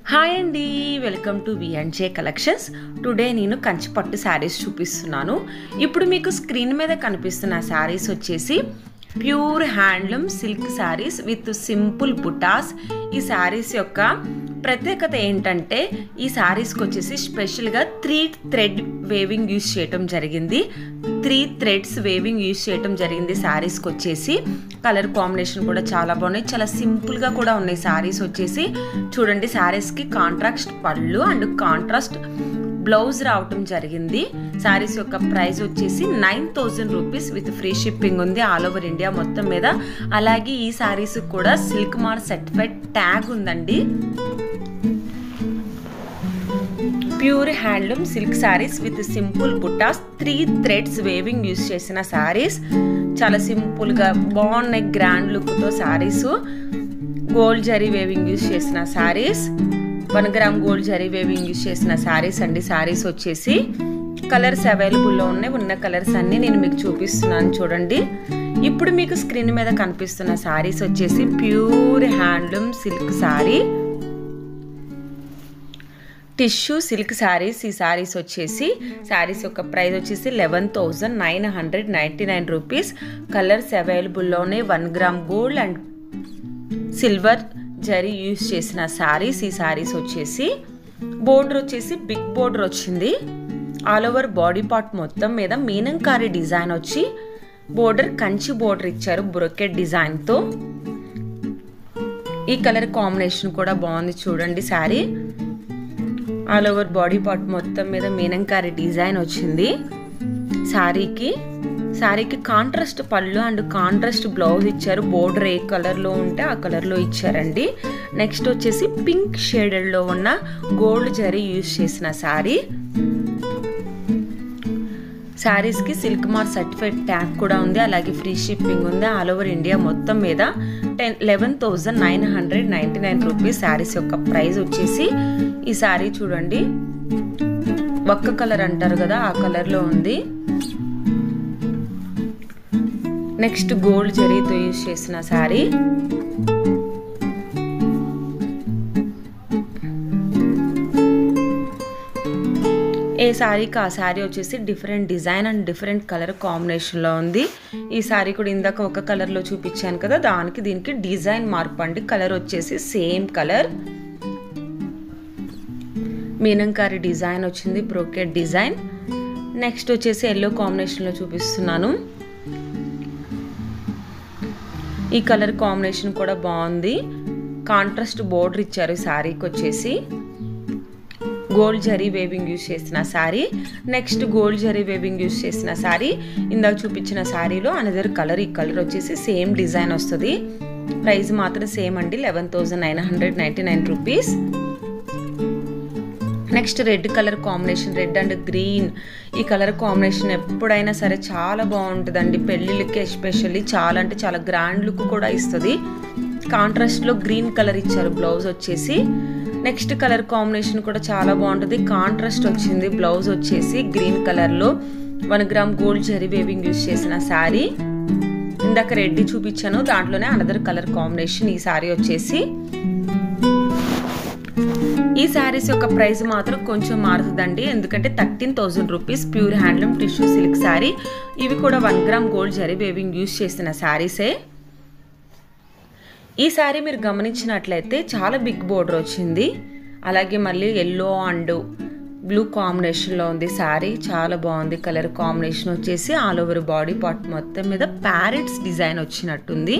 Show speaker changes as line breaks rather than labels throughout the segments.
hi అండి welcome to VNJ collections today నేను కంచి పట్టు శారీస్ చూపిస్తున్నాను ఇప్పుడు మీకు స్క్రీన్ మీద కనిపిస్తున్న శారీస్ వచ్చేసి pure handloom silk saris with simple butas ఈ శారీస్ యొక్క ప్రత్యేకత ఏంటంటే ఈ శారీస్కి వచ్చేసి స్పెషల్గా త్రీ థ్రెడ్ వేవింగ్ యూస్ చేయటం జరిగింది త్రీ థ్రెడ్స్ వేవింగ్ యూస్ చేయటం జరిగింది శారీస్కి వచ్చేసి కలర్ కాంబినేషన్ కూడా చాలా బాగున్నాయి చాలా సింపుల్గా కూడా ఉన్నాయి శారీస్ వచ్చేసి చూడండి శారీస్కి కాంట్రాక్ట్ పళ్ళు అండ్ కాంట్రాస్ట్ బ్లౌజ్ రావటం జరిగింది శారీస్ యొక్క ప్రైస్ వచ్చేసి nine thousand rupees with free shipping ఉంది ఆల్ ఓవర్ ఇండియా మొత్తం మీద అలాగే ఈ శారీస్ కూడా సిల్క్ మార్ సర్టిఫైడ్ ట్యాగ్ ఉందండి pure handloom silk saris with simple buttas three threads weaving use చేసిన శారీస్ చాలా సింపుల్గా బాగున్నాయి గ్రాండ్ లుక్తో saris gold zari weaving use చేసిన saris one gram gold zari weaving use చేసిన శారీస్ అండి శారీస్ వచ్చేసి కలర్స్ అవైలబుల్లో ఉన్నాయి ఉన్న కలర్స్ అన్నీ నేను మీకు చూపిస్తున్నాను చూడండి ఇప్పుడు మీకు స్క్రీన్ మీద కనిపిస్తున్న శారీస్ వచ్చేసి pure handloom silk sari tissue silk saris ఈ శారీస్ వచ్చేసి శారీస్ యొక్క ప్రైస్ వచ్చేసి eleven thousand nine hundred ninety nine rupees colours అవైలబుల్లోనే one gram gold and silver zari use చేసిన శారీస్ ఈ శారీస్ వచ్చేసి బోర్డర్ వచ్చేసి బిగ్ బోర్డర్ వచ్చింది ఆల్ ఓవర్ బాడీ పార్ట్ మొత్తం మీద మీనంకారి డిజైన్ వచ్చి బోర్డర్ కంచి బోర్డర్ ఇచ్చారు బ్రొకెట్ డిజైన్తో ఈ కలర్ కాంబినేషన్ కూడా బాగుంది చూడండి sari all over body part మొత్తం మీద మీనంకారి డిజైన్ వచ్చింది శారీకి శారీకి కాంట్రాస్ట్ పళ్ళు అండ్ కాంట్రాస్ట్ బ్లౌజ్ ఇచ్చారు బోర్డర్ ఏ కలర్లో ఉంటే ఆ కలర్లో ఇచ్చారండి నెక్స్ట్ వచ్చేసి పింక్ షేడెడ్లో ఉన్న గోల్డ్ జరీ యూజ్ చేసిన శారీ శారీస్కి సిల్క్ మార్ సర్టిఫైడ్ ట్యాగ్ కూడా ఉంది అలాగే ఫ్రీ షిప్పింగ్ ఉంది ఆల్ ఓవర్ ఇండియా మొత్తం మీద ten eleven thousand nine hundred ninety nine rupees saris యొక్క ప్రైస్ వచ్చేసి ఈ శారీ చూడండి ఒక్క కలర్ అంటారు కదా ఆ కలర్లో ఉంది నెక్స్ట్ గోల్డ్ జరీతో యూజ్ చేసిన శారీ ఏ శారీకి ఆ శారీ వచ్చేసి different design and different colour కాంబినేషన్లో ఉంది ఈ శారీ కూడా ఇందాక ఒక కలర్లో చూపించాను కదా దానికి దీనికి డిజైన్ మార్పు అండి కలర్ వచ్చేసి సేమ్ కలర్ మీనంకారి డిజైన్ వచ్చింది బ్రోకెట్ డిజైన్ నెక్స్ట్ వచ్చేసి ఎల్లో కాంబినేషన్లో చూపిస్తున్నాను ఈ కలర్ కాంబినేషన్ కూడా బాగుంది కాంట్రాస్ట్ బోర్డర్ ఇచ్చారు శారీకి వచ్చేసి గోల్డ్ జరీ వేవింగ్ యూస్ చేసిన sari next gold zari weaving use చేసిన శారీ ఇందాక చూపించిన శారీలో అనదర్ కలర్ ఈ కలర్ వచ్చేసి సేమ్ డిజైన్ వస్తుంది ప్రైస్ మాత్రం సేమ్ అండి eleven thousand nine hundred ninety nine rupees next red colour combination red and green ఈ కలర్ కాంబినేషన్ ఎప్పుడైనా సరే చాలా బాగుంటుందండి పెళ్ళిళ్ళకి ఎస్పెషల్లీ చాలా అంటే చాలా గ్రాండ్ లుక్ కూడా ఇస్తుంది కాంట్రాస్ట్లో గ్రీన్ కలర్ ఇచ్చారు బ్లౌజ్ వచ్చేసి నెక్స్ట్ కలర్ కాంబినేషన్ కూడా చాలా బాగుంటుంది కాంట్రాస్ట్ వచ్చింది బ్లౌజ్ వచ్చేసి గ్రీన్ కలర్లో one gram gold zari weaving use చేసిన శారీ ఇందాక రెడ్ చూపించాను దాంట్లోనే అనదర్ కలర్ కాంబినేషన్ ఈ శారీ వచ్చేసి ఈ శారీస్ యొక్క ప్రైస్ మాత్రం కొంచెం మారుతుందండి ఎందుకంటే thirteen thousand rupees pure handloom tissue silk sari ఇవి కూడా one gram gold zari weaving use చేసిన శారీసే ఈ శారీ మీరు గమనించినట్లయితే చాలా బిగ్ బోర్డర్ వచ్చింది అలాగే మళ్ళీ ఎల్లో అండ్ బ్లూ కాంబినేషన్లో ఉంది శారీ చాలా బాగుంది కలర్ కాంబినేషన్ వచ్చేసి ఆల్ ఓవర్ బాడీ పార్ట్ మొత్తం మీద ప్యారెట్స్ డిజైన్ వచ్చినట్టుంది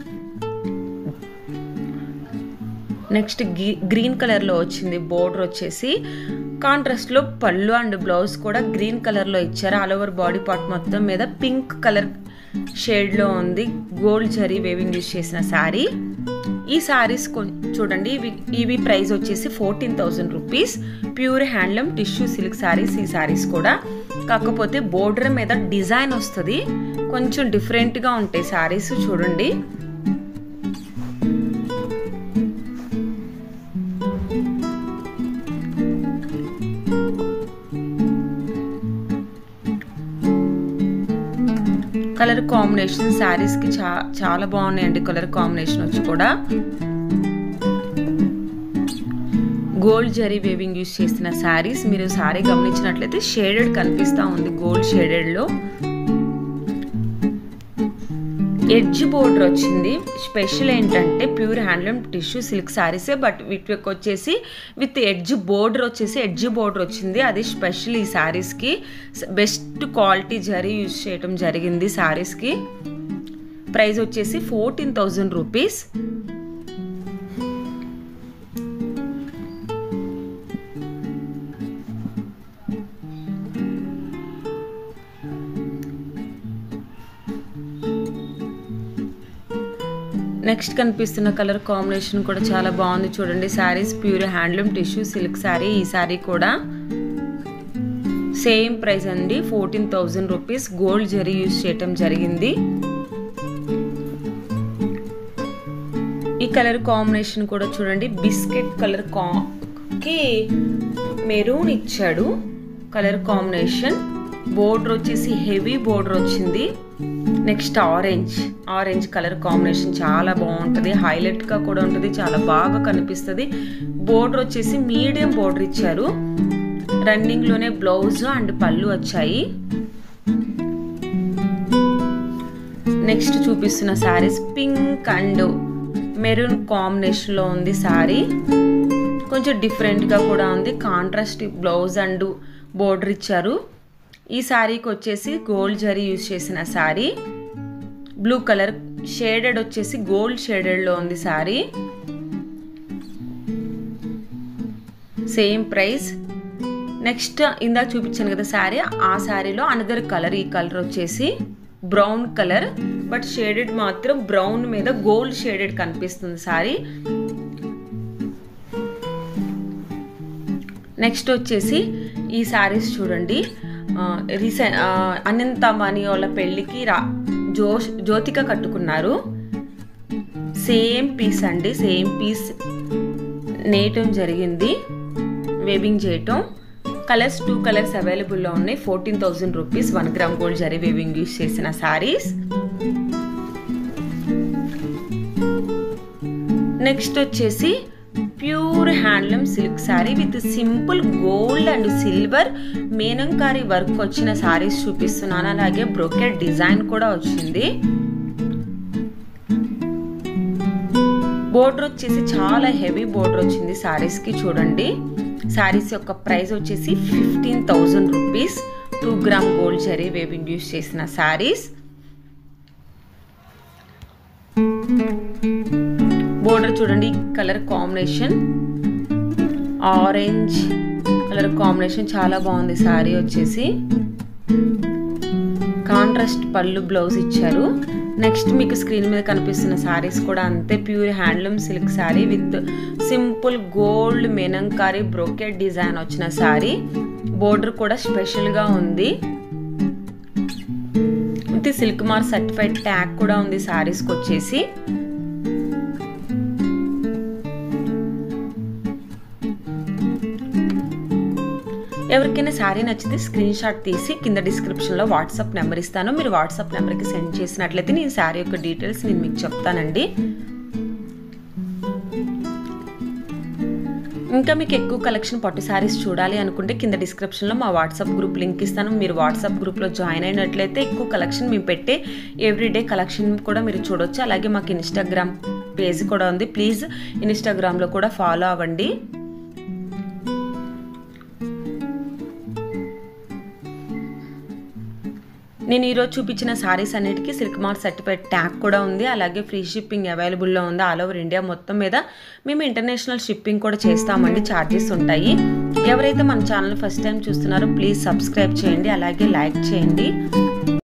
నెక్స్ట్ గ్రీన్ కలర్లో వచ్చింది బోర్డర్ వచ్చేసి కాంట్రాస్ట్లో పళ్ళు అండ్ బ్లౌజ్ కూడా గ్రీన్ కలర్లో ఇచ్చారు ఆల్ ఓవర్ బాడీ పార్ట్ మొత్తం మీద పింక్ కలర్ షేడ్లో ఉంది గోల్డ్ జరీ వేవింగ్ యూస్ చేసిన శారీ ఈ శారీస్ చూడండి ఇవి ఇవి ప్రైస్ వచ్చేసి fourteen thousand rupees pure handloom tissue silk saris ఈ శారీస్ కూడా కాకపోతే బోర్డర్ మీద డిజైన్ వస్తుంది కొంచెం డిఫరెంట్గా ఉంటాయి శారీస్ చూడండి కలర్ కాంబినేషన్ శారీస్కి చా చాలా బాగున్నాయండి కలర్ కాంబినేషన్ వచ్చి కూడా గోల్డ్ జరీ వేవింగ్ యూస్ చేసిన శారీస్ మీరు శారీ గమనించినట్లయితే షేడెడ్ కనిపిస్తూ ఉంది గోల్డ్ షేడెడ్లో ఎడ్జ్ బోర్డర్ వచ్చింది స్పెషల్ ఏంటంటే ప్యూర్ హ్యాండ్లూమ్ టిష్యూ సిల్క్ శారీసే బట్ వీటికి వచ్చేసి విత్ ఎడ్జ్ బోర్డర్ వచ్చేసి ఎడ్జ్ బోర్డర్ వచ్చింది అది స్పెషల్ ఈ శారీస్కి బెస్ట్ క్వాలిటీ జరీ యూజ్ చేయడం జరిగింది శారీస్కి ప్రైస్ వచ్చేసి ఫోర్టీన్ థౌజండ్ రూపీస్ నెక్స్ట్ కనిపిస్తున్న కలర్ కాంబినేషన్ కూడా చాలా బాగుంది చూడండి saris pure handloom tissue silk sari ఈ శారీ కూడా సేమ్ ప్రైస్ అండి fourteen thousand rupees gold zari use చేయటం జరిగింది ఈ కలర్ కాంబినేషన్ కూడా చూడండి బిస్కెట్ కలర్ కా కి మెరూన్ ఇచ్చాడు కలర్ కాంబినేషన్ బోర్డర్ వచ్చేసి హెవీ బోర్డర్ వచ్చింది next orange orange colour combination చాలా బాగుంటుంది హైలైట్గా కూడా ఉంటుంది చాలా బాగా కనిపిస్తుంది బోర్డర్ వచ్చేసి మీడియం బోర్డర్ ఇచ్చారు రన్నింగ్లోనే బ్లౌజ్ అండ్ పళ్ళు వచ్చాయి నెక్స్ట్ చూపిస్తున్న శారీస్ పింక్ అండ్ మెరూన్ కాంబినేషన్లో ఉంది శారీ కొంచెం డిఫరెంట్గా కూడా ఉంది కాంట్రాస్ట్ బ్లౌజ్ అండ్ బోర్డర్ ఇచ్చారు ఈ శారీకి వచ్చేసి గోల్డ్ జరీ యూజ్ చేసిన శారీ బ్లూ కలర్ షేడెడ్ వచ్చేసి గోల్డ్ షేడెడ్లో ఉంది శారీ సేమ్ ప్రైస్ నెక్స్ట్ ఇందాక చూపించాను కదా శారీ ఆ శారీలో అనదర్ కలర్ ఈ కలర్ వచ్చేసి బ్రౌన్ కలర్ బట్ షేడెడ్ మాత్రం బ్రౌన్ మీద గోల్డ్ షేడెడ్ కనిపిస్తుంది శారీ నెక్స్ట్ వచ్చేసి ఈ శారీస్ చూడండి రీసెంట్ అనంత మణి వాళ్ళ పెళ్ళికి రా జోష్ జ్యోతిక కట్టుకున్నారు సేమ్ పీస్ అండి సేమ్ పీస్ నేయటం జరిగింది వేవింగ్ చేయటం కలర్స్ టూ కలర్స్ అవైలబుల్లో ఉన్నాయి fourteen thousand rupees one gram gold zari weaving use చేసిన శారీస్ నెక్స్ట్ వచ్చేసి pure handloom silk sari with simple gold and silver meenakari work వచ్చిన శారీస్ చూపిస్తున్నాను అలాగే బ్రోకెట్ డిజైన్ కూడా వచ్చింది బోర్డర్ వచ్చేసి చాలా హెవీ బోర్డర్ వచ్చింది శారీస్కి చూడండి శారీస్ యొక్క ప్రైస్ వచ్చేసి fifteen thousand rupees two gram gold zari weaving use చేసిన శారీస్ బోర్డర్ చూడండి colour combination orange colour combination చాలా బాగుంది శారీ వచ్చేసి కాంట్రాస్ట్ పళ్ళు బ్లౌజ్ ఇచ్చారు నెక్స్ట్ మీకు స్క్రీన్ మీద కనిపిస్తున్న శారీస్ కూడా అంతే pure handloom silk sari with simple gold meenakari brocade design వచ్చిన శారీ బోర్డర్ కూడా స్పెషల్గా ఉంది with silk mark certified tag కూడా ఉంది శారీస్కి వచ్చేసి ఎవరికైనా శారీ నచ్చితే స్క్రీన్ షాట్ తీసి కింద డిస్క్రిప్షన్లో వాట్సాప్ నెంబర్ ఇస్తాను మీరు వాట్సాప్ నెంబర్కి సెండ్ చేసినట్లయితే నేను శారీ యొక్క డీటెయిల్స్ నేను మీకు చెప్తానండి ఇంకా మీకు ఎక్కువ కలెక్షన్ పట్టు శారీస్ చూడాలి అనుకుంటే కింద డిస్క్రిప్షన్లో మా వాట్సాప్ గ్రూప్ లింక్ ఇస్తాను మీరు వాట్సాప్ గ్రూప్లో జాయిన్ అయినట్లయితే ఎక్కువ కలెక్షన్ మేము పెట్టే ఎవ్రీడే కలెక్షన్ కూడా మీరు చూడొచ్చు అలాగే మాకు ఇన్స్టాగ్రామ్ పేజ్ కూడా ఉంది ప్లీజ్ ఇన్స్టాగ్రామ్లో కూడా ఫాలో అవ్వండి నేను ఈరోజు చూపించిన సారీస్ అన్నిటికీ సిల్క్ మార్క్ సర్టిఫైడ్ ట్యాగ్ కూడా ఉంది అలాగే ఫ్రీ షిప్పింగ్ అవైలబుల్లో ఉంది ఆల్ ఓవర్ ఇండియా మొత్తం మీద మేము ఇంటర్నేషనల్ షిప్పింగ్ కూడా చేస్తామండి ఛార్జెస్ ఉంటాయి ఎవరైతే మన ఛానల్ ఫస్ట్ టైం చూస్తున్నారో ప్లీజ్ సబ్స్క్రైబ్ చేయండి అలాగే లైక్ చేయండి